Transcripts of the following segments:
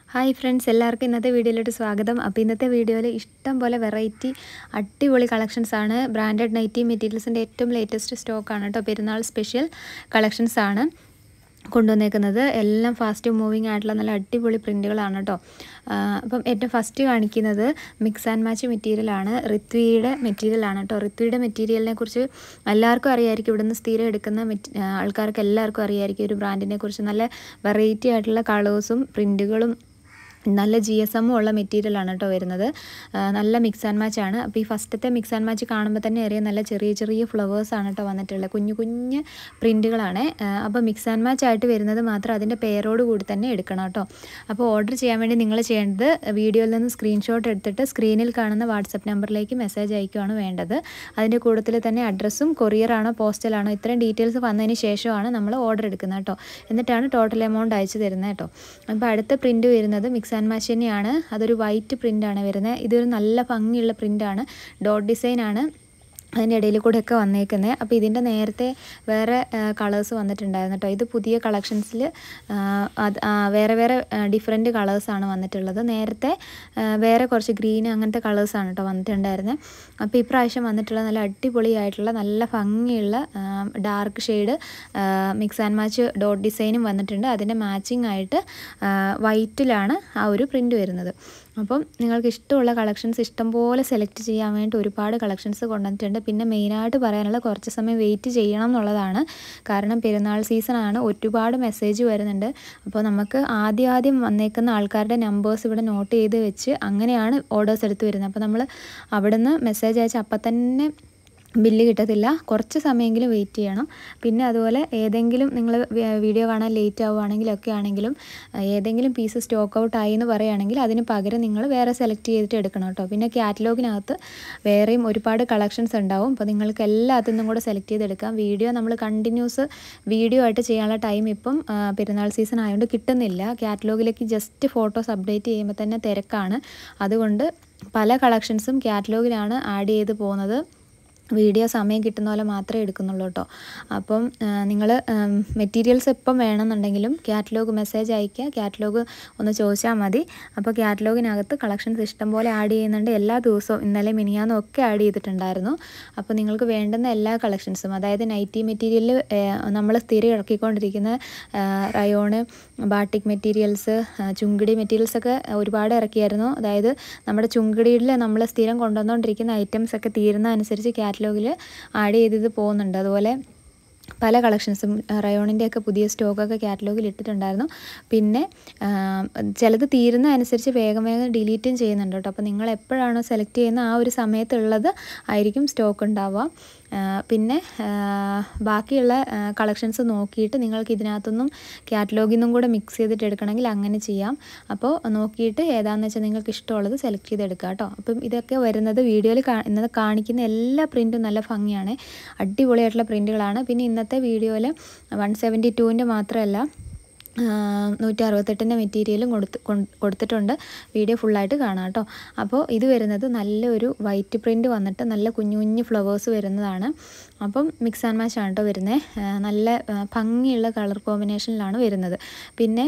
hi friends എല്ലാവർക്കും ഇന്നത്തെ വീഡിയോയിലോട്ട് സ്വാഗതം അപ്പോൾ ഇന്നത്തെ വീഡിയോയിൽ ഇഷ്ടം പോലെ വെറൈറ്റി അടിപൊളി കളക്ഷൻസ് ആണ് ബ്രാൻഡഡ് നൈറ്റി മെറ്റീരിയൽസിൻ്റെ ഏറ്റവും ലേറ്റസ്റ്റ് സ്റ്റോക്കാണ് കേട്ടോ പെരുന്നാൾ സ്പെഷ്യൽ കളക്ഷൻസ് ആണ് കൊണ്ടുവന്നേക്കുന്നത് എല്ലാം ഫാസ്റ്റ് മൂവിങ് ആയിട്ടുള്ള നല്ല അടിപൊളി പ്രിൻറ്റുകളാണ് കേട്ടോ അപ്പം ഏറ്റവും ഫസ്റ്റ് കാണിക്കുന്നത് മിക്സ് ആൻഡ് മാച്ച് മെറ്റീരിയലാണ് ഋത്വിയുടെ മെറ്റീരിയലാണ് കേട്ടോ ഋത്വിയുടെ മെറ്റീരിയലിനെ കുറിച്ച് എല്ലാവർക്കും അറിയായിരിക്കും ഇവിടുന്ന് സ്ഥിരം എടുക്കുന്ന മെറ്റ് ആൾക്കാർക്ക് എല്ലാവർക്കും അറിയായിരിക്കും ഒരു ബ്രാൻഡിനെ കുറിച്ച് നല്ല വെറൈറ്റി ആയിട്ടുള്ള കളേഴ്സും പ്രിൻറ്റുകളും നല്ല ജി എസ് എമ്മും ഉള്ള മെറ്റീരിയലാണ് കേട്ടോ വരുന്നത് നല്ല മിക്സ് ആൻഡ് മാച്ച് ആണ് അപ്പോൾ ഈ ഫസ്റ്റത്തെ മിക്സ് ആൻഡ് മാച്ച് കാണുമ്പോൾ തന്നെ അറിയാം നല്ല ചെറിയ ചെറിയ ഫ്ലവേഴ്സ് ആണ് കേട്ടോ വന്നിട്ടുള്ളത് കുഞ്ഞു കുഞ്ഞ് പ്രിൻറ്റുകളാണ് അപ്പോൾ മിക്സ് ആൻഡ് മാച്ച് ആയിട്ട് വരുന്നത് മാത്രം അതിൻ്റെ പേരോട് കൂടി തന്നെ എടുക്കണം കേട്ടോ അപ്പോൾ ഓർഡർ ചെയ്യാൻ വേണ്ടി നിങ്ങൾ ചെയ്യേണ്ടത് വീഡിയോയിൽ നിന്ന് സ്ക്രീൻഷോട്ട് എടുത്തിട്ട് സ്ക്രീനിൽ കാണുന്ന വാട്സപ്പ് നമ്പറിലേക്ക് മെസ്സേജ് അയക്കുകയാണ് വേണ്ടത് അതിൻ്റെ കൂട്ടത്തിൽ തന്നെ അഡ്രസ്സും കൊറിയറാണോ പോസ്റ്റലാണോ ഇത്രയും ഡീറ്റെയിൽസ് വന്നതിന് ശേഷമാണ് നമ്മൾ ഓർഡർ എടുക്കുന്നത് കേട്ടോ എന്നിട്ടാണ് ടോട്ടൽ എമൗണ്ട് അയച്ചു തരുന്നത് കേട്ടോ അപ്പോൾ അടുത്ത പ്രിൻറ്റ് വരുന്നത് മിക്സ് ആൻഡ് മാച്ച് തന്നെയാണ് അതൊരു വൈറ്റ് പ്രിൻ്റാണ് വരുന്നത് ഇതൊരു നല്ല ഭംഗിയുള്ള പ്രിൻ്റാണ് ഡോട്ട് ഡിസൈനാണ് അതിൻ്റെ ഇടയിൽ കൂടെ ഒക്കെ വന്നേക്കുന്നത് അപ്പോൾ ഇതിൻ്റെ നേരത്തെ വേറെ കളേഴ്സ് വന്നിട്ടുണ്ടായിരുന്നു കേട്ടോ ഇത് പുതിയ കളക്ഷൻസിൽ അത് വേറെ വേറെ ഡിഫറെൻറ്റ് കളേഴ്സാണ് വന്നിട്ടുള്ളത് നേരത്തെ വേറെ കുറച്ച് ഗ്രീൻ അങ്ങനത്തെ കളേഴ്സാണ് കേട്ടോ വന്നിട്ടുണ്ടായിരുന്നത് അപ്പോൾ ഇപ്രാവശ്യം വന്നിട്ടുള്ള നല്ല അടിപൊളിയായിട്ടുള്ള നല്ല ഭംഗിയുള്ള dark shade mix and match dot ഡിസൈനും വന്നിട്ടുണ്ട് അതിൻ്റെ മാച്ചിങ് ആയിട്ട് വൈറ്റിലാണ് ആ ഒരു പ്രിൻ്റ് വരുന്നത് അപ്പം നിങ്ങൾക്ക് ഇഷ്ടമുള്ള കളക്ഷൻസ് ഇഷ്ടംപോലെ സെലക്ട് ചെയ്യാൻ വേണ്ടി ഒരുപാട് കളക്ഷൻസ് കൊണ്ടുവന്നിട്ടുണ്ട് പിന്നെ മെയിനായിട്ട് പറയാനുള്ള കുറച്ച് സമയം വെയിറ്റ് ചെയ്യണം എന്നുള്ളതാണ് കാരണം പെരുന്നാൾ സീസണാണ് ഒരുപാട് മെസ്സേജ് വരുന്നുണ്ട് അപ്പോൾ നമുക്ക് ആദ്യം ആദ്യം വന്നേക്കുന്ന ആൾക്കാരുടെ നമ്പേഴ്സ് ഇവിടെ നോട്ട് ചെയ്ത് വെച്ച് അങ്ങനെയാണ് ഓർഡേഴ്സ് എടുത്ത് വരുന്നത് അപ്പോൾ നമ്മൾ അവിടുന്ന് മെസ്സേജ് അയച്ച് അപ്പം തന്നെ ബില്ല് കിട്ടത്തില്ല കുറച്ച് സമയമെങ്കിലും വെയിറ്റ് ചെയ്യണം പിന്നെ അതുപോലെ ഏതെങ്കിലും നിങ്ങൾ വീഡിയോ കാണാൻ ലേറ്റ് ആവുകയാണെങ്കിലൊക്കെ ആണെങ്കിലും ഏതെങ്കിലും പീസ് സ്റ്റോക്ക് ഔട്ട് ആയി എന്ന് പറയുകയാണെങ്കിൽ അതിന് പകരം നിങ്ങൾ വേറെ സെലക്ട് ചെയ്തിട്ട് എടുക്കണം കേട്ടോ പിന്നെ കാറ്റലോഗിനകത്ത് വേറെയും ഒരുപാട് കളക്ഷൻസ് ഉണ്ടാവും അപ്പോൾ നിങ്ങൾക്ക് എല്ലാത്തിൽ നിന്നും കൂടെ സെലക്ട് ചെയ്തെടുക്കാം വീഡിയോ നമ്മൾ കണ്ടിന്യൂസ് വീഡിയോ ആയിട്ട് ചെയ്യാനുള്ള ടൈം ഇപ്പം പെരുന്നാൾ സീസൺ ആയതുകൊണ്ട് കിട്ടുന്നില്ല കാറ്റലോഗിലേക്ക് ജസ്റ്റ് ഫോട്ടോസ് അപ്ഡേറ്റ് ചെയ്യുമ്പോൾ തന്നെ തിരക്കാണ് അതുകൊണ്ട് പല കളക്ഷൻസും കാറ്റലോഗിലാണ് ആഡ് ചെയ്ത് പോകുന്നത് വീഡിയോ സമയം കിട്ടുന്ന പോലെ മാത്രമേ എടുക്കുന്നുള്ളൂ കേട്ടോ അപ്പം നിങ്ങൾ മെറ്റീരിയൽസ് എപ്പം വേണമെന്നുണ്ടെങ്കിലും കാറ്റലോഗ് മെസ്സേജ് അയയ്ക്കുക കാറ്റലോഗ് ഒന്ന് ചോദിച്ചാൽ മതി അപ്പോൾ കാറ്റലോഗിനകത്ത് കളക്ഷൻസ് ഇഷ്ടം പോലെ ആഡ് ചെയ്യുന്നുണ്ട് എല്ലാ ദിവസവും ഇന്നലെ മിനിയാന്നും ഒക്കെ ആഡ് ചെയ്തിട്ടുണ്ടായിരുന്നു അപ്പോൾ നിങ്ങൾക്ക് വേണ്ടുന്ന എല്ലാ കളക്ഷൻസും അതായത് നൈറ്റി മെറ്റീരിയലിൽ നമ്മൾ സ്ഥിരം ഇറക്കിക്കൊണ്ടിരിക്കുന്ന റയോണ് ബാട്ടിക് മെറ്റീരിയൽസ് ചുങ്കിടി മെറ്റീരിയൽസൊക്കെ ഒരുപാട് ഇറക്കിയായിരുന്നു അതായത് നമ്മുടെ ചുങ്കിടിയിൽ നമ്മൾ സ്ഥിരം കൊണ്ടുവന്നുകൊണ്ടിരിക്കുന്ന ഐറ്റംസ് ഒക്കെ തീരുന്ന അനുസരിച്ച് കാറ്റലോഗിൽ ആഡ് ചെയ്തത് പോകുന്നുണ്ട് അതുപോലെ പല കളക്ഷൻസും റയോണിൻ്റെയൊക്കെ പുതിയ സ്റ്റോക്കൊക്കെ കാറ്റലോഗിൽ ഇട്ടിട്ടുണ്ടായിരുന്നു പിന്നെ ചിലത് തീരുന്ന അനുസരിച്ച് വേഗം വേഗം ഡിലീറ്റും ചെയ്യുന്നുണ്ട് കേട്ടോ അപ്പോൾ നിങ്ങൾ എപ്പോഴാണോ സെലക്ട് ചെയ്യുന്ന ആ ഒരു സമയത്തുള്ളത് ആയിരിക്കും സ്റ്റോക്ക് ഉണ്ടാവുക പിന്നെ ബാക്കിയുള്ള കളക്ഷൻസ് നോക്കിയിട്ട് നിങ്ങൾക്ക് ഇതിനകത്തൊന്നും കാറ്റലോഗിൽ നിന്നും കൂടെ മിക്സ് ചെയ്തിട്ട് എടുക്കണമെങ്കിൽ അങ്ങനെ ചെയ്യാം അപ്പോൾ നോക്കിയിട്ട് ഏതാണെന്ന് വെച്ചാൽ നിങ്ങൾക്ക് ഇഷ്ടമുള്ളത് സെലക്ട് ചെയ്തെടുക്കുക കേട്ടോ അപ്പം ഇതൊക്കെ വരുന്നത് വീഡിയോയിൽ ഇന്നത്തെ കാണിക്കുന്ന എല്ലാ പ്രിൻറ്റും നല്ല ഭംഗിയാണ് അടിപൊളിയായിട്ടുള്ള പ്രിൻറ്റുകളാണ് പിന്നെ ഇന്നത്തെ വീഡിയോയിൽ വൺ സെവൻറ്റി ടുവിൻ്റെ മാത്രമല്ല നൂറ്റി അറുപത്തെട്ടിൻ്റെ മെറ്റീരിയലും കൊടുത്ത് കൊടുത്തിട്ടുണ്ട് വീഡിയോ ഫുള്ളായിട്ട് കാണാം കേട്ടോ അപ്പോൾ ഇത് വരുന്നത് നല്ലൊരു വൈറ്റ് പ്രിൻറ്റ് വന്നിട്ട് നല്ല കുഞ്ഞു കുഞ്ഞു ഫ്ലവേഴ്സ് വരുന്നതാണ് അപ്പം മിക്സ് ആൻഡ് മാച്ച് ആണ് കേട്ടോ വരുന്നത് നല്ല ഭംഗിയുള്ള കളർ കോമ്പിനേഷനിലാണ് വരുന്നത് പിന്നെ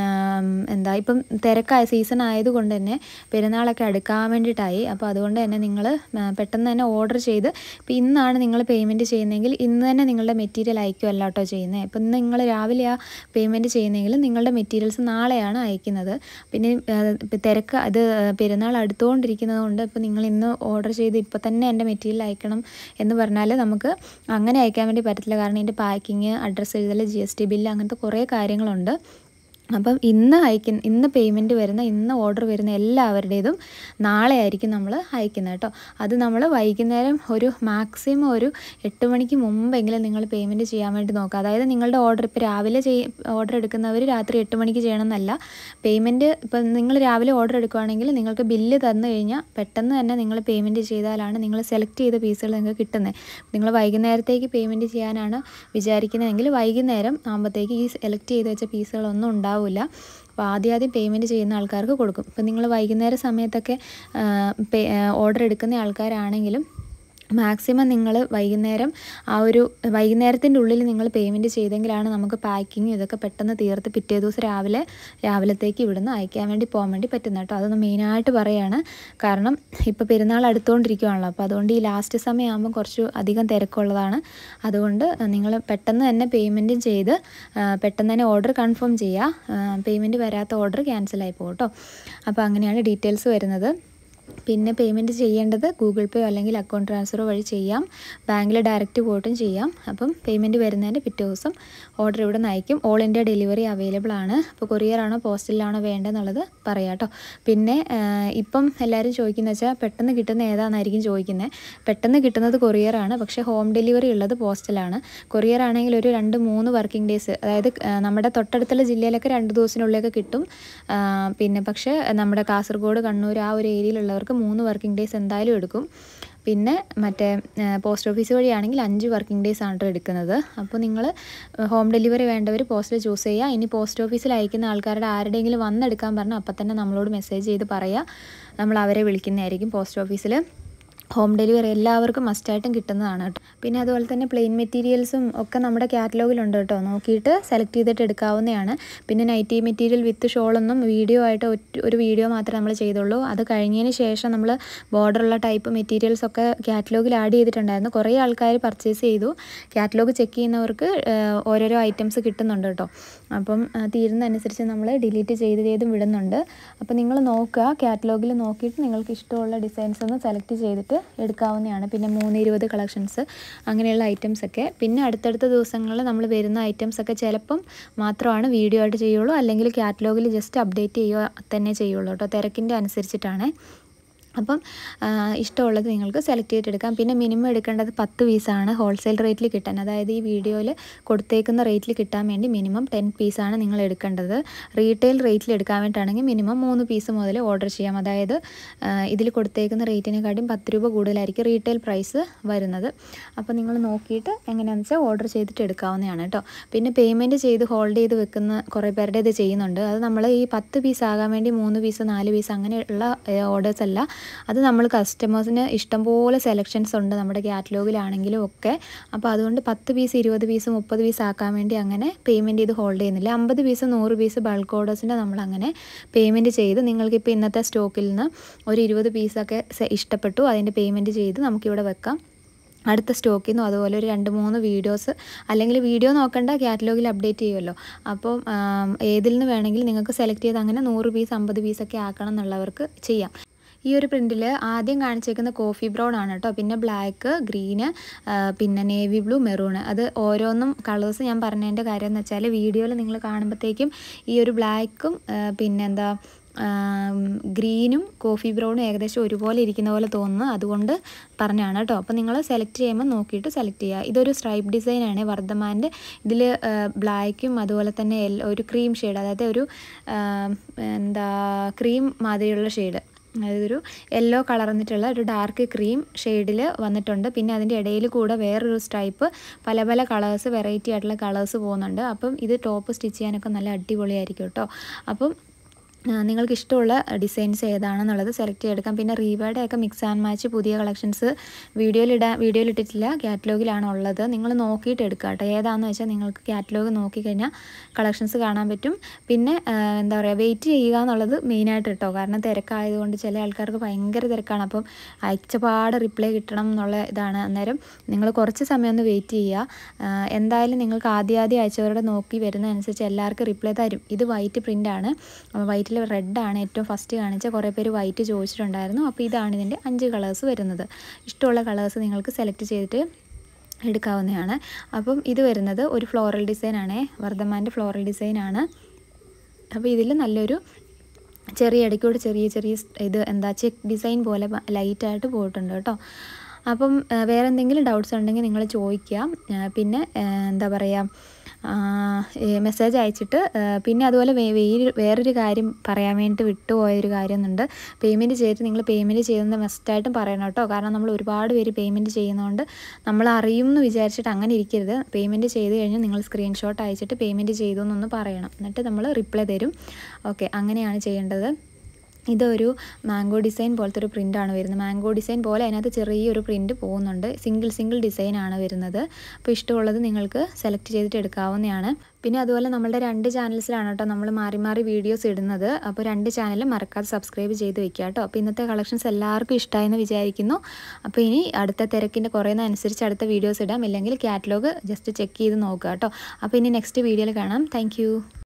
എന്താ ഇപ്പം തിരക്കായ സീസൺ ആയതുകൊണ്ട് തന്നെ പെരുന്നാളൊക്കെ അടുക്കാൻ വേണ്ടിയിട്ടായി അപ്പോൾ അതുകൊണ്ട് തന്നെ നിങ്ങൾ പെട്ടെന്ന് തന്നെ ഓർഡർ ചെയ്ത് ഇപ്പോൾ ഇന്നാണ് നിങ്ങൾ പേയ്മെൻറ്റ് ചെയ്യുന്നതെങ്കിൽ ഇന്ന് തന്നെ നിങ്ങളുടെ മെറ്റീരിയൽ അയക്കുമല്ല കേട്ടോ ചെയ്യുന്നത് ഇപ്പം ഇന്ന് നിങ്ങൾ രാവിലെ ആ പേയ്മെൻറ്റ് ചെയ്യുന്നെങ്കിൽ നിങ്ങളുടെ മെറ്റീരിയൽസ് നാളെയാണ് അയക്കുന്നത് പിന്നെ തിരക്ക് അത് പെരുന്നാൾ അടുത്തുകൊണ്ടിരിക്കുന്നത് കൊണ്ട് ഇപ്പോൾ നിങ്ങൾ ഇന്ന് ഓർഡർ ചെയ്ത് ഇപ്പോൾ തന്നെ എൻ്റെ മെറ്റീരിയൽ അയക്കണം എന്ന് പറഞ്ഞാൽ നമുക്ക് അങ്ങനെ അയക്കാൻ വേണ്ടി പറ്റത്തില്ല കാരണം ഇതിൻ്റെ പാക്കിങ് അഡ്രസ്സ് എഴുതൽ ജി എസ് ടി ബില്ല് അങ്ങനത്തെ കുറേ കാര്യങ്ങളുണ്ട് അപ്പം ഇന്ന് അയക്കുന്ന ഇന്ന് പേയ്മെൻറ്റ് വരുന്ന ഇന്ന് ഓർഡർ വരുന്ന എല്ലാവരുടേതും നാളെ ആയിരിക്കും നമ്മൾ അയക്കുന്നത് കേട്ടോ അത് നമ്മൾ വൈകുന്നേരം ഒരു മാക്സിമം ഒരു എട്ട് മണിക്ക് മുമ്പെങ്കിലും നിങ്ങൾ പേയ്മെൻറ്റ് ചെയ്യാൻ വേണ്ടി നോക്കുക അതായത് നിങ്ങളുടെ ഓർഡർ ഇപ്പോൾ രാവിലെ ചെയ് ഓർഡർ എടുക്കുന്നവർ രാത്രി എട്ട് മണിക്ക് ചെയ്യണമെന്നല്ല പേയ്മെൻറ്റ് ഇപ്പം നിങ്ങൾ രാവിലെ ഓർഡർ എടുക്കുകയാണെങ്കിൽ നിങ്ങൾക്ക് ബില്ല് തന്നു കഴിഞ്ഞാൽ പെട്ടെന്ന് തന്നെ നിങ്ങൾ പേയ്മെൻറ്റ് ചെയ്താലാണ് നിങ്ങൾ സെലക്ട് ചെയ്ത പീസുകൾ നിങ്ങൾക്ക് കിട്ടുന്നത് നിങ്ങൾ വൈകുന്നേരത്തേക്ക് പേയ്മെൻറ്റ് ചെയ്യാനാണ് വിചാരിക്കുന്നതെങ്കിൽ വൈകുന്നേരം ആകുമ്പോഴത്തേക്ക് ഈ സെലക്ട് ചെയ്ത് വെച്ച പീസുകളൊന്നും ഉണ്ടാവും ഉണ്ടാവില്ല അപ്പോൾ ആദ്യം ആദ്യം പേയ്മെൻറ്റ് ചെയ്യുന്ന ആൾക്കാർക്ക് കൊടുക്കും ഇപ്പം നിങ്ങൾ വൈകുന്നേര സമയത്തൊക്കെ ഓർഡർ എടുക്കുന്ന ആൾക്കാരാണെങ്കിലും മാക്സിമം നിങ്ങൾ വൈകുന്നേരം ആ ഒരു വൈകുന്നേരത്തിൻ്റെ ഉള്ളിൽ നിങ്ങൾ പേയ്മെൻറ്റ് ചെയ്തെങ്കിലാണ് നമുക്ക് പാക്കിങ് ഇതൊക്കെ പെട്ടെന്ന് തീർത്ത് പിറ്റേ ദിവസം രാവിലെ രാവിലത്തേക്ക് ഇവിടുന്ന് അയക്കാൻ വേണ്ടി പോകാൻ വേണ്ടി പറ്റുന്നത് കേട്ടോ അതൊന്ന് മെയിനായിട്ട് പറയുകയാണ് കാരണം ഇപ്പോൾ പെരുന്നാൾ അടുത്തുകൊണ്ടിരിക്കുകയാണല്ലോ അപ്പോൾ അതുകൊണ്ട് ഈ ലാസ്റ്റ് സമയമാകുമ്പോൾ കുറച്ച് അധികം തിരക്കുള്ളതാണ് അതുകൊണ്ട് നിങ്ങൾ പെട്ടെന്ന് തന്നെ പേയ്മെൻറ്റും ചെയ്ത് ആ, പെട്ടെന്ന് തന്നെ ഓർഡർ കൺഫേം ചെയ്യുക പേയ്മെൻറ്റ് വരാത്ത ഓർഡർ ക്യാൻസലായി പോകും കേട്ടോ അപ്പോൾ അങ്ങനെയാണ് ഡീറ്റെയിൽസ് വരുന്നത് പിന്നെ പേയ്മെൻറ്റ് ചെയ്യേണ്ടത് ഗൂഗിൾ പേ അല്ലെങ്കിൽ അക്കൗണ്ട് ട്രാൻസ്ഫർ വഴി ചെയ്യാം ബാങ്കിൽ ഡയറക്റ്റ് പോയിട്ടും ചെയ്യാം അപ്പം പേയ്മെൻറ്റ് വരുന്നതിൻ്റെ പിറ്റേ ദിവസം ഓർഡർ ഇവിടെ നിന്ന് അയക്കും ഓൾ ഇന്ത്യ ഡെലിവറി അവൈലബിൾ ആണ് അപ്പോൾ കൊറിയറാണോ പോസ്റ്റലിലാണോ വേണ്ടതെന്നുള്ളത് പറയാം കേട്ടോ പിന്നെ ആ, ഇപ്പം എല്ലാവരും ചോദിക്കുന്നത് വെച്ചാൽ പെട്ടെന്ന് കിട്ടുന്ന ഏതാണെന്നായിരിക്കും ചോദിക്കുന്നത് പെട്ടെന്ന് കിട്ടുന്നത് കൊറിയറാണ് പക്ഷേ ഹോം ഡെലിവറി ഉള്ളത് പോസ്റ്റലാണ് കൊറിയർ ആണെങ്കിൽ ഒരു രണ്ട് മൂന്ന് വർക്കിംഗ് ഡേയ്സ് അതായത് ആ, നമ്മുടെ തൊട്ടടുത്തുള്ള ജില്ലയിലൊക്കെ രണ്ട് ദിവസത്തിനുള്ളിലൊക്കെ കിട്ടും ആ, പിന്നെ പക്ഷേ നമ്മുടെ കാസർഗോഡ് കണ്ണൂർ ആ ഒരു ഏരിയയിലുള്ളവർക്ക് മൂന്ന് വർക്കിംഗ് ഡേയ്സ് എന്തായാലും എടുക്കും പിന്നെ മറ്റേ പോസ്റ്റ് ഓഫീസ് വഴിയാണെങ്കിൽ അഞ്ച് വർക്കിംഗ് ഡേയ്സ് ആണ് ട്ടോ എടുക്കുന്നത് അപ്പോൾ നിങ്ങൾ ഹോം ഡെലിവറി വേണ്ടവർ പോസ്റ്റിൽ ചൂസ് ചെയ്യുക ഇനി പോസ്റ്റ് ഓഫീസിൽ അയക്കുന്ന ആൾക്കാരുടെ ആരുടെയെങ്കിലും വന്നെടുക്കാൻ പറഞ്ഞാൽ അപ്പം തന്നെ നമ്മളോട് മെസ്സേജ് ചെയ്ത് പറയുക നമ്മൾ അവരെ വിളിക്കുന്നതായിരിക്കും പോസ്റ്റ് ഓഫീസിൽ ഹോം ഡെലിവറി എല്ലാവർക്കും മസ്റ്റായിട്ടും കിട്ടുന്നതാണ് കേട്ടോ പിന്നെ അതുപോലെ തന്നെ പ്ലെയിൻ മെറ്റീരിയൽസും ഒക്കെ നമ്മുടെ കാറ്റലോഗിലുണ്ട് കേട്ടോ നോക്കിയിട്ട് സെലക്ട് ചെയ്തിട്ട് എടുക്കാവുന്നതാണ് പിന്നെ നൈറ്റി മെറ്റീരിയൽ വിത്ത് ഷോളൊന്നും വീഡിയോ ആയിട്ട് ഒറ്റ- ഒരു വീഡിയോ മാത്രമേ നമ്മൾ ചെയ്തുള്ളൂ അത് കഴിഞ്ഞതിന് ശേഷം നമ്മൾ ബോർഡറുള്ള ടൈപ്പ് മെറ്റീരിയൽസ് ഒക്കെ കാറ്റലോഗിൽ ആഡ് ചെയ്തിട്ടുണ്ടായിരുന്നു കുറേ ആൾക്കാർ പർച്ചേസ് ചെയ്തു കാറ്റലോഗ് ചെക്ക് ചെയ്യുന്നവർക്ക് ആ, ഓരോരോ ഐറ്റംസ് കിട്ടുന്നുണ്ട് കേട്ടോ അപ്പം ആ, തീരുന്നതനുസരിച്ച് നമ്മൾ ഡിലീറ്റ് ചെയ്ത് ചെയ്തും വിടുന്നുണ്ട് അപ്പോൾ നിങ്ങൾ നോക്കുക കാറ്റലോഗിൽ നോക്കിയിട്ട് നിങ്ങൾക്ക് ഇഷ്ടമുള്ള ഡിസൈൻസ് ഒന്ന് സെലക്ട് ചെയ്തിട്ട് എടുക്കാവുന്നതാണ് പിന്നെ മൂന്ന് ഇരുപത് കളക്ഷൻസ് അങ്ങനെയുള്ള ഐറ്റംസ് ഒക്കെ പിന്നെ അടുത്തടുത്ത ദിവസങ്ങളിൽ നമ്മൾ വരുന്ന ഐറ്റംസ് ഒക്കെ ചിലപ്പം മാത്രമാണ് വീഡിയോ ആയിട്ട് ചെയ്യുള്ളൂ അല്ലെങ്കിൽ കാറ്റലോഗിൽ ജസ്റ്റ് അപ്ഡേറ്റ് ചെയ്യുക തന്നെ ചെയ്യുള്ളൂ കേട്ടോ തിരക്കിൻ്റെ അനുസരിച്ചിട്ടാണ് അപ്പം ആ, ഇഷ്ടമുള്ളത് നിങ്ങൾക്ക് സെലക്ട് ചെയ്തിട്ടെടുക്കാം പിന്നെ മിനിമം എടുക്കേണ്ടത് പത്ത് പീസാണ് ഹോൾസെയിൽ റേറ്റിൽ കിട്ടാൻ അതായത് ഈ വീഡിയോയിൽ കൊടുത്തേക്കുന്ന റേറ്റിൽ കിട്ടാൻ വേണ്ടി മിനിമം ടെൻ പീസാണ് നിങ്ങൾ എടുക്കേണ്ടത് റീറ്റെയിൽ റേറ്റിൽ എടുക്കാൻ വേണ്ടിയിട്ടാണെങ്കിൽ മിനിമം മൂന്ന് പീസ് മുതൽ ഓർഡർ ചെയ്യാം അതായത് ഇതിൽ കൊടുത്തേക്കുന്ന റേറ്റിനെക്കാട്ടും പത്ത് രൂപ കൂടുതലായിരിക്കും റീറ്റെയിൽ പ്രൈസ് വരുന്നത് അപ്പോൾ നിങ്ങൾ നോക്കിയിട്ട് എങ്ങനെയാണെന്ന് വെച്ചാൽ ഓർഡർ ചെയ്തിട്ട് എടുക്കാവുന്നതാണ് കേട്ടോ പിന്നെ പേയ്മെൻറ്റ് ചെയ്ത് ഹോൾഡ് ചെയ്ത് വെക്കുന്ന കുറേ പേരുടെ ഇത് ചെയ്യുന്നുണ്ട് അത് നമ്മൾ ഈ പത്ത് പീസ് ആകാൻ വേണ്ടി മൂന്ന് പീസ് നാല് പീസ് അങ്ങനെയുള്ള ഓർഡേഴ്സ് അല്ല അത് നമ്മൾ കസ്റ്റമേഴ്സിന് ഇഷ്ടംപോലെ സെലക്ഷൻസ് ഉണ്ട് നമ്മുടെ കാറ്റലോഗിലാണെങ്കിലും ഒക്കെ അപ്പോൾ അതുകൊണ്ട് പത്ത് പീസ് ഇരുപത് പീസ് മുപ്പത് പീസ് ആക്കാൻ വേണ്ടി അങ്ങനെ പേയ്മെൻറ്റ് ചെയ്ത് ഹോൾഡ് ചെയ്യുന്നില്ല അമ്പത് പീസ് നൂറ് പീസ് ബൾക്ക് ഓർഡേഴ്സിൻ്റെ നമ്മൾ അങ്ങനെ പേയ്മെൻറ്റ് ചെയ്ത് നിങ്ങൾക്കിപ്പോൾ ഇന്നത്തെ സ്റ്റോക്കിൽ നിന്ന് ഒരു ഇരുപത് പീസൊക്കെ സെ- ഇഷ്ടപ്പെട്ടു അതിൻ്റെ പേയ്മെൻറ്റ് ചെയ്ത് നമുക്കിവിടെ വെക്കാം അടുത്ത സ്റ്റോക്കിൽ നിന്നും അതുപോലെ ഒരു രണ്ട് മൂന്ന് വീഡിയോസ് അല്ലെങ്കിൽ വീഡിയോ നോക്കണ്ട കാറ്റലോഗിൽ അപ്ഡേറ്റ് ചെയ്യുമല്ലോ അപ്പോൾ ആം, ഏതിൽ നിന്ന് വേണമെങ്കിൽ നിങ്ങൾക്ക് സെലക്ട് ചെയ്ത് അങ്ങനെ നൂറ് പീസ് അമ്പത് പീസൊക്കെ ആക്കണം എന്നുള്ളവർക്ക് ചെയ്യാം ഈ ഒരു പ്രിൻറ്റിൽ ആദ്യം കാണിച്ചേക്കുന്ന കോഫി ബ്രൗൺ ആണ് കേട്ടോ പിന്നെ ബ്ലാക്ക് ഗ്രീന് പിന്നെ നേവി ബ്ലൂ മെറൂണ് അത് ഓരോന്നും കളേഴ്സ് ഞാൻ പറഞ്ഞതിൻ്റെ കാര്യം എന്ന് വെച്ചാൽ വീഡിയോയിൽ നിങ്ങൾ കാണുമ്പോഴത്തേക്കും ഈ ഒരു ബ്ലാക്കും പിന്നെന്താ ഗ്രീനും കോഫി ബ്രൗണും ഏകദേശം ഒരുപോലെ ഇരിക്കുന്ന പോലെ തോന്നുന്നു അതുകൊണ്ട് പറഞ്ഞാണ് കേട്ടോ അപ്പോൾ നിങ്ങൾ സെലക്ട് ചെയ്യുമ്പോൾ നോക്കിയിട്ട് സെലക്ട് ചെയ്യുക ഇതൊരു സ്ട്രൈപ്പ് ഡിസൈനാണ് വർദ്ധമാൻ്റെ ഇതിൽ ബ്ലാക്കും അതുപോലെ തന്നെ യെല്ലോ ഒരു ക്രീം ഷെയ്ഡ് അതായത് ഒരു ആ, എന്താ ക്രീം മാതിരിയുള്ള ഷെയ്ഡ് അതായത് ഒരു യെല്ലോ കളർന്നിട്ടുള്ള ഒരു ഡാർക്ക് ക്രീം ഷെയ്ഡിൽ വന്നിട്ടുണ്ട് പിന്നെ അതിൻ്റെ ഇടയിൽ കൂടെ വേറൊരു സ്ട്രൈപ്പ് പല പല കളേഴ്സ് വെറൈറ്റി ആയിട്ടുള്ള കളേഴ്സ് പോകുന്നുണ്ട് അപ്പം ഇത് ടോപ്പ് സ്റ്റിച്ച് ചെയ്യാനൊക്കെ നല്ല അടിപൊളിയായിരിക്കും കേട്ടോ അപ്പം ആ, നിങ്ങൾക്ക് ഇഷ്ടമുള്ള ഡിസൈൻസ് ഏതാണെന്നുള്ളത് സെലക്ട് ചെയ്തെടുക്കാം പിന്നെ റീവയുടെ ഒക്കെ മിക്സ് ആൻഡ് മാച്ച് പുതിയ കളക്ഷൻസ് വീഡിയോയിലിടാൻ വീഡിയോയിൽ ഇട്ടിട്ടില്ല കാറ്റലോഗിലാണ് ഉള്ളത് നിങ്ങൾ നോക്കിയിട്ട് എടുക്കുക കേട്ടോ ഏതാണെന്ന് വെച്ചാൽ നിങ്ങൾക്ക് കാറ്റലോഗ് നോക്കിക്കഴിഞ്ഞാൽ കളക്ഷൻസ് കാണാൻ പറ്റും പിന്നെ ആ, എന്താ പറയുക വെയിറ്റ് ചെയ്യുക എന്നുള്ളത് മെയിനായിട്ട് കേട്ടോ കാരണം തിരക്കായതുകൊണ്ട് ചില ആൾക്കാർക്ക് ഭയങ്കര തിരക്കാണ് അപ്പം അയച്ചപാട് റിപ്ലൈ കിട്ടണം എന്നുള്ള ഇതാണ് അന്നേരം നിങ്ങൾ കുറച്ച് സമയം ഒന്ന് വെയിറ്റ് ചെയ്യുക ആ, എന്തായാലും നിങ്ങൾക്ക് ആദ്യം ആദ്യം അയച്ചവരുടെ നോക്കി വരുന്നതനുസരിച്ച് എല്ലാവർക്കും റിപ്ലൈ തരും ഇത് വൈറ്റ് പ്രിൻ്റ് ആണ് വൈറ്റിൽ റെഡാണ് ഏറ്റവും ഫസ്റ്റ് കാണിച്ച കുറേ പേര് വൈറ്റ് ചോദിച്ചിട്ടുണ്ടായിരുന്നു അപ്പോൾ ഇതാണ് ഇതിൻ്റെ അഞ്ച് കളേഴ്സ് വരുന്നത് ഇഷ്ടമുള്ള കളേഴ്സ് നിങ്ങൾക്ക് സെലക്ട് ചെയ്തിട്ട് എടുക്കാവുന്നതാണ് അപ്പം ഇത് വരുന്നത് ഒരു ഫ്ലോറൽ ഡിസൈനാണേ വർദ്ധമാൻ്റെ ഫ്ലോറൽ ഡിസൈനാണ് അപ്പോൾ ഇതിൽ നല്ലൊരു ചെറിയ ഇടയ്ക്കൂടെ ചെറിയ ചെറിയ സ് ഇത് എന്താ ചെക്ക് ഡിസൈൻ പോലെ ബ- ലൈറ്റായിട്ട് പോയിട്ടുണ്ട് കേട്ടോ അപ്പം ആ, വേറെ എന്തെങ്കിലും ഡൗട്ട്സ് ഉണ്ടെങ്കിൽ നിങ്ങൾ ചോദിക്കുക ആ, പിന്നെ ആ, എന്താ പറയുക മെസ്സേജ് അയച്ചിട്ട് ആ, പിന്നെ അതുപോലെ വേ- വേര് വേറൊരു കാര്യം പറയാൻ വേണ്ടിയിട്ട് വിട്ടുപോയൊരു കാര്യമുണ്ട് പേയ്മെൻറ്റ് ചെയ്തിട്ട് നിങ്ങൾ പേയ്മെൻറ്റ് ചെയ്യുന്നത് മസ്റ്റായിട്ടും പറയണം കേട്ടോ കാരണം നമ്മൾ ഒരുപാട് പേര് പേയ്മെൻറ്റ് ചെയ്യുന്നതുകൊണ്ട് നമ്മൾ അറിയും എന്ന് വിചാരിച്ചിട്ട് അങ്ങനെ ഇരിക്കരുത് പേയ്മെൻറ്റ് ചെയ്ത് കഴിഞ്ഞാൽ നിങ്ങൾ സ്ക്രീൻഷോട്ട് അയച്ചിട്ട് പേയ്മെൻറ്റ് ചെയ്തു എന്നൊന്ന് പറയണം എന്നിട്ട് നമ്മൾ റിപ്ലൈ തരും ഓക്കെ അങ്ങനെയാണ് ചെയ്യേണ്ടത് ഇതൊരു മാംഗോ ഡിസൈൻ പോലത്തെ ഒരു പ്രിൻ്റാണ് വരുന്നത് മാംഗോ ഡിസൈൻ പോലെ അതിനകത്ത് ചെറിയൊരു പ്രിൻറ്റ് പോകുന്നുണ്ട് സിംഗിൾ സിംഗിൾ ഡിസൈനാണ് വരുന്നത് അപ്പോൾ ഇഷ്ടമുള്ളത് നിങ്ങൾക്ക് സെലക്ട് ചെയ്തിട്ട് എടുക്കാവുന്നതാണ് പിന്നെ അതുപോലെ നമ്മളുടെ രണ്ട് ചാനൽസിലാണ് കേട്ടോ നമ്മൾ മാറി മാറി വീഡിയോസ് ഇടുന്നത് അപ്പോൾ രണ്ട് ചാനലും മറക്കാതെ സബ്സ്ക്രൈബ് ചെയ്ത് വെക്കുക കേട്ടോ അപ്പോൾ ഇന്നത്തെ കളക്ഷൻസ് എല്ലാവർക്കും ഇഷ്ടമായെന്ന് വിചാരിക്കുന്നു അപ്പോൾ ഇനി അടുത്ത തിരക്കിൻ്റെ കുറയുന്നതനുസരിച്ച് അടുത്ത വീഡിയോസ് ഇടാം ഇല്ലെങ്കിൽ കാറ്റലോഗ് ജസ്റ്റ് ചെക്ക് ചെയ്ത് നോക്കുക കേട്ടോ അപ്പോൾ ഇനി നെക്സ്റ്റ് വീഡിയോയിൽ കാണാം താങ്ക്